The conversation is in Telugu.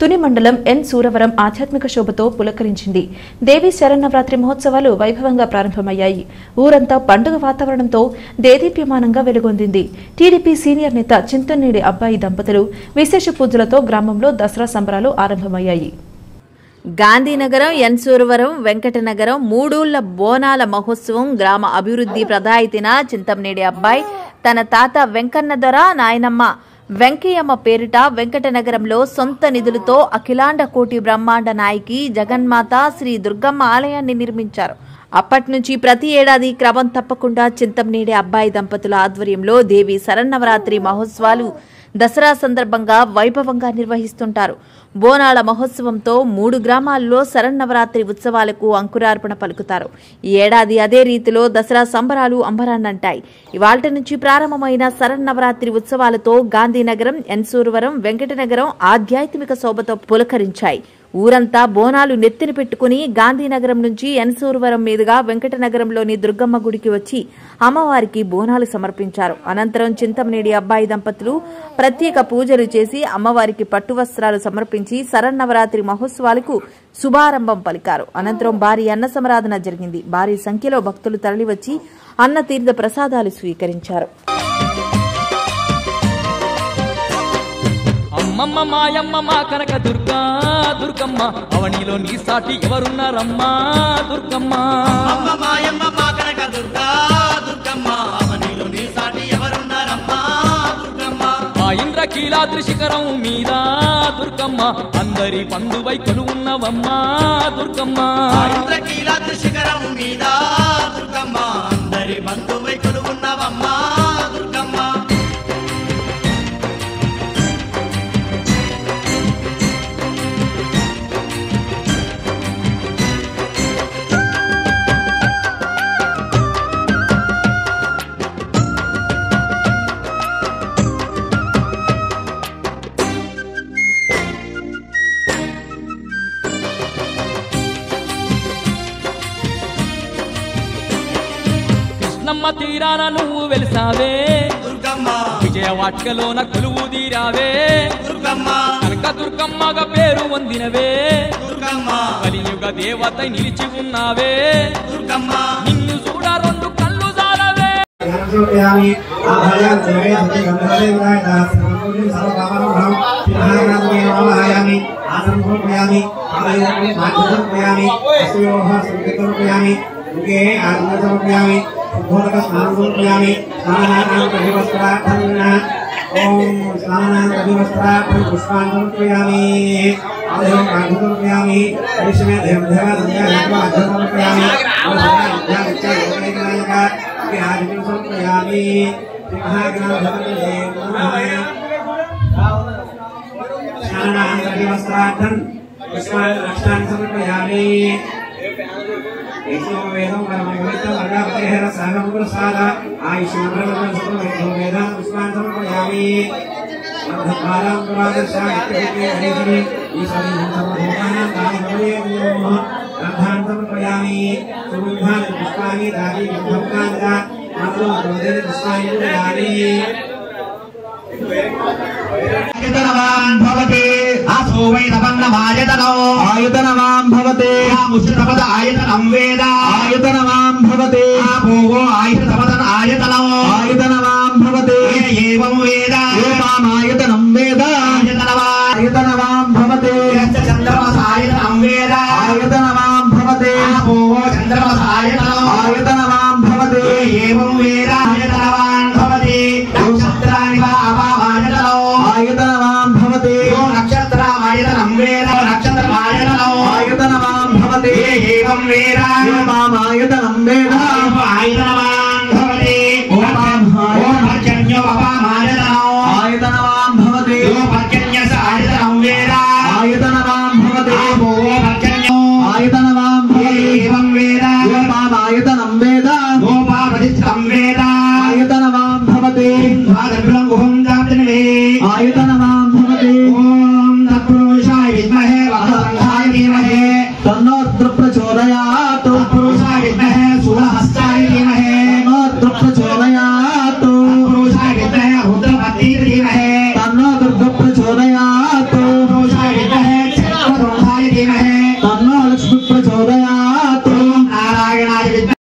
తుని మండలం ఎన్ సూరవరం ఆధ్యాత్మిక శోభతో పులకరించింది దేవి శరన్నవరాత్రి మహోత్సవాలు వైభవంగా ప్రారంభమయ్యాయి ఊరంతా పండుగ వాతావరణంతో దేదీప్యమానంగా వెలుగొందింది టీడీపీ సీనియర్ నేత చింతనేడి అబ్బాయి దంపతులు విశేష పూజలతో గ్రామంలో దసరా సంబరాలు ఆరంభమయ్యాయి గాంధీనగరం ఎన్సూరవరం వెంకటనగరం మూడూళ్ల బోనాల మహోత్సవం గ్రామ అభివృద్ధి ప్రదాయితిన చింతంనేడి అబ్బాయి తన తాత వెంకన్న దొర నాయనమ్మ వెంకయ్యమ్మ పేరిట వెంకటనగరంలో సొంత నిధులతో అఖిలాండ కోటి బ్రహ్మాండ నాయకి జగన్మాత శ్రీ దుర్గమ్మ ఆలయాన్ని నిర్మించారు అప్పటి నుంచి ప్రతి ఏడాది క్రమం తప్పకుండా చింతంనేడి అబ్బాయి దంపతుల ఆధ్వర్యంలో దేవి శరన్నవరాత్రి మహోత్సవాలు దసరా సందర్భంగా వైభవంగా నిర్వహిస్తుంటారు బోనాల మహోత్సవంతో మూడు గ్రామాల్లో శరన్నవరాత్రి ఉత్సవాలకు అంకురార్పణ పలుకుతారు ఈ ఏడాది అదే రీతిలో దసరా సంబరాలు అంబరాన్నంటాయి ఇవాల్టి నుంచి ప్రారంభమైన శరన్నవరాత్రి ఉత్సవాలతో గాంధీనగరం ఎన్సూరువరం వెంకటనగరం ఆధ్యాత్మిక శోభతో పులకరించాయి ఊరంతా బోనాలు నెత్తిన పెట్టుకుని గాంధీనగరం నుంచి ఎన్సూరువరం మీదుగా వెంకటనగరంలోని దుర్గమ్మ గుడికి వచ్చి అమ్మవారికి బోనాలు సమర్పించారు అనంతరం చింతమనేడి అబ్బాయి దంపతులు ప్రత్యేక పూజలు చేసి అమ్మవారికి పట్టు వస్త్రాలు సమర్పించి శరన్నవరాత్రి మహోత్సవాలకు శుభారంభం పలికారు అనంతరం భారీ అన్న సమరాధన జరిగింది భారీ సంఖ్యలో భక్తులు తరలివచ్చి అన్న తీర్థ ప్రసాదాలు స్వీకరించారు అమ్మమ్మ మాయమ్మ మా కనక దుర్గా దుర్గమ్మ అవనిలో నీ సాటి ఎవరున్నారమ్మా దుర్గమ్మ అమ్మ మాయమ్మ మా కనక దుర్గా దుర్గమ్మ అవనిలో నీ సాటి ఎవరున్నారమ్మా దుర్గమ్మ ఆ ఇంద్రకీలాద్రి శిఖరం మీద దుర్గమ్మ అందరి పండువై కొలువున్నవమ్మా దుర్గమ్మ ఆ ఇంద్రకీలాద్రి శిఖరం మీద దుర్గమ్మ అందరి బంధువై కొలువున్నవమ్మా దుర్గమ్మ కృష్ణమ్మ తీరాన నువ్వు వెలిసావే దుర్గమ్మ విజయవాటికలోన కొలువు తీరావే దుర్గమ్మ కనక దుర్గమ్మగా పేరు పొందినవే దుర్గమ్మ కలియుగ దేవత నిలిచి ఉన్నావే దుర్గమ్మ నిన్ను చూడ రెండు కళ్ళు జాలవే జ్ఞానసూర్యామి ఆభయాన్ దేవే సతే గంధర్వేంద్రాయ దాసనం సర్వకామనం పినాగనాథమే నమఃయామి ఆసనం సమర్పయామి ఆలయామి మాధ్యం సమర్పయామి అస్యోహ సంకేతం సమర్పయామి ముఖే ఆనంద సమర్పయామి శుద్ధోదక స్నానం సమర్పయామి స్నానానాం కవివస్త్రార్థం ఓం స్నానానాం కవివస్త్రార్థం పుష్పాన్ని సమర్పయామి ఆలయం మాధ్యం సమర్పయామి పరిశ్రమే దేవ దేవ సంధ్యా మాధ్యం సమర్పయామి విద్యా ఆదిత్యం సమర్పయామి స్నానాంతర్వస్త్రార్థం పుష్పాన్ని లక్షణాన్ని సమర్పయామి వేదం పరమవిత్తం వర్గాపతిహర సాగముకులసాద ఆయుష్మంత్రం వేదం పుష్పాన్ని సమర్పయామి మధ్యకాలం పురాదర్శాన్ని ఈశ్వరీ సమర్పయామి దాని గ్రంథాన్ని సమర్పయామి సుగంధాన్ని పుష్పాన్ని దాని గ్రంథాన్ని మంత్రం పుష్పాన్ని పూజయామి ఆయతనవాన్ భవతి ఆసో వై తపన్నమాయతనో ఆయుధనవాం భవతే ముష్టితపద ఆయతనం వేద ఆయుధనవాం భవతే ఆపోవో ఆయుధ తపదన ఆయతనో ఆయుధనవాం భవతే ఏవం వేద రూపామాయుధనం వేద ఆయతనవా ఆయుధనవాం భవతే చంద్రమస ఆయతనం వేద ఆయుధనవాం భవతే ఆపోవో చంద్రమస ఆయతనో ఆయుధనవాం భవతే ఏవం వేద ఆయతనవాన్ భవతి నక్షత్రాని వా అపామాయతనో ఆయుధనవాం భవతే యో నక్షత్రమాయతనం వేద నక్షత్రమాయతనో ఆయుధనవాం భవతే ఏవం వేద రూపామాయుధనం వేద ఆయతనవాన్ భవతి ఓం పర్జన్యో అపామాయతనో ఆయుధనవాం భవతే యో పర్జన్యస ఆయతనం వేద ఆయుధనవాం భవతే ఆపో పర్జన్యో ఆయుధనవాం భవతే ఏవం వేద రూపామాయుధనం వేద గోపాపతిష్టం వేద ఆయుధనవాం భవతే ద్వాదశులం గుహం